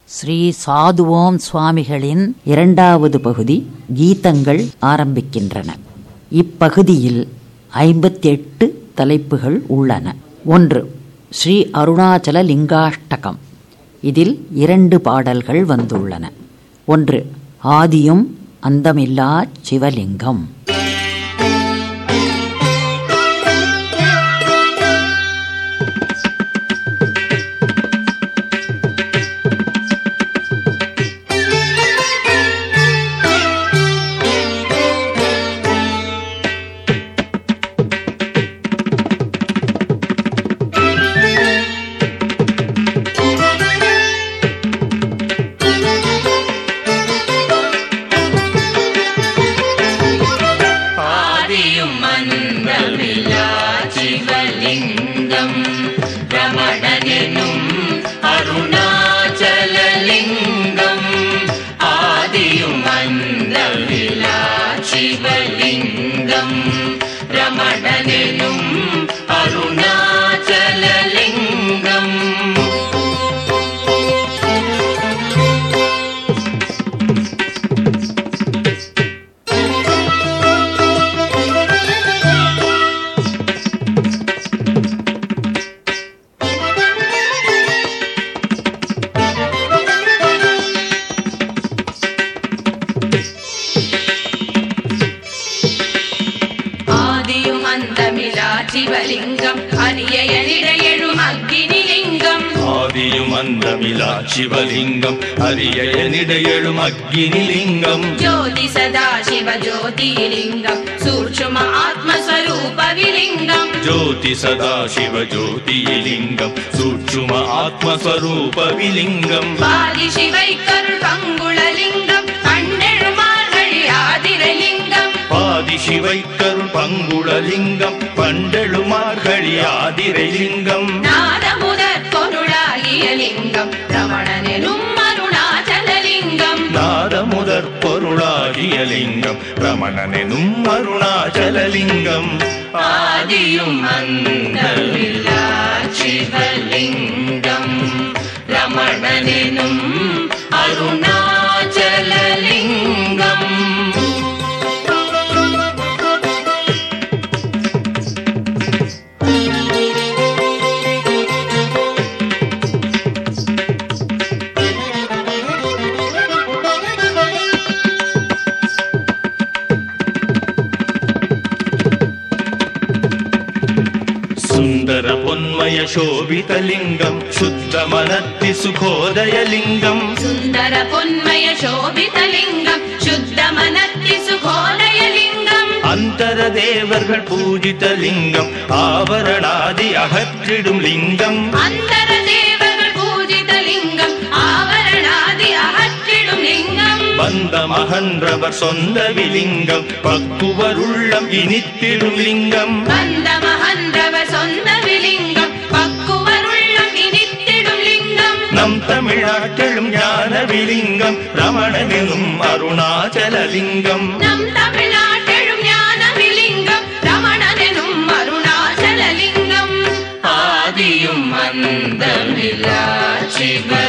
ஸ்ரீ சாதுவோம் சுவாமிகளின் இரண்டாவது பகுதி கீதங்கள் ஆரம்பிக்கின்றன இப்பகுதியில் ஐம்பத்தெட்டு தலைப்புகள் உள்ளன ஒன்று ஸ்ரீ அருணாச்சல லிங்காஷ்டகம் இதில் இரண்டு பாடல்கள் வந்துள்ளன ஒன்று ஆதியும் அந்தமில்லா சிவலிங்கம் ஆதியும் மந்தமில்லா சிவலிங்கம் ரமணனும் அருணாச்சலலிங்கம் ஆதியும் மந்தமில்லா சிவலிங்கம் ரமணனும் அருணாச்சலலிங்கம் ஆதியும் அந்தமிலா சிவலிங்கம் அரியனிடையெழும் அக்கினிலிங்கம் ஆதியும் அந்தமிலா சிவலிங்கம் அரியனிடையெழும் அக்கினிலிங்கம் ஜோதி சதா சிவ ஜோதிலிங்கம் சூட்சும ஆத்மஸ்வரூப விலிங்கம் ಜ್ಯೋತಿ ಸದಾ ಶಿವ ಜ್ಯೋತಿಲಿಂಗಂ ಸೂಕ್ಷ್ಮ ಆತ್ಮಸ್ವರೂಪ ವಿಲಿಂಗಂ பாதி சிவை கருள் பங்குளலிங்கம் கண்ணெழுமார்கழி ஆதிரலிங்கம் பாதி ಶಿವೈಕರು ಪಂಗುಳಲಿಂಗಂ ಪಂಡಳು ಮಾರ್ಗಳಿ ಆದಿರಲಿಂಗಂ நாதமுதற் பொருளாகிய லிங்கம் ரமணனெனும் அருணாச்சலலிங்கம் ನಾದ முதற் பொருளாகிய லிங்கம் ரமணனெனும் அருணாச்சலலிங்கம் ஆதியும் அந்தமில்லா சிவலிங்கம் ரமணனெனும் அருணாச்சலலிங்கம் சுந்தர பொன்மய சோபிதலிங்கம் சுத்த மனத்தி சுகோதயலிங்கம் சுந்தர பொன்மய சோபிதலிங்கம் சுத்த மனத்தி சுகோதயலிங்கம் அந்தர தேவர்கள் பூஜித லிங்கம் ஆவரணாதி அகற்றிடும் லிங்கம் அந்தர தேவர்கள் பூஜித லிங்கம் ஆவரணாதி அகற்றிடும் லிங்கம் வந்த மகன்றவர் சொந்த விலிங்கம் பக்குவர் உள்ளம் இனித்திடும் லிங்கம் வந்த மகன்றவ சொந்த விலிங்கம் பக்குவருள்ளம் இனித்திடும் லிங்கம் நம் தமிழ்நாட்டெழும் ஞான விலிங்கம் ரமணனெனும் அருணாச்சலலிங்கம் நம் தமிழ்நாட்டெழும் ஞான விலிங்கம் ரமணனெனும் அருணாச்சலலிங்கம் ஆதியும் அந்தமில்லா சிவ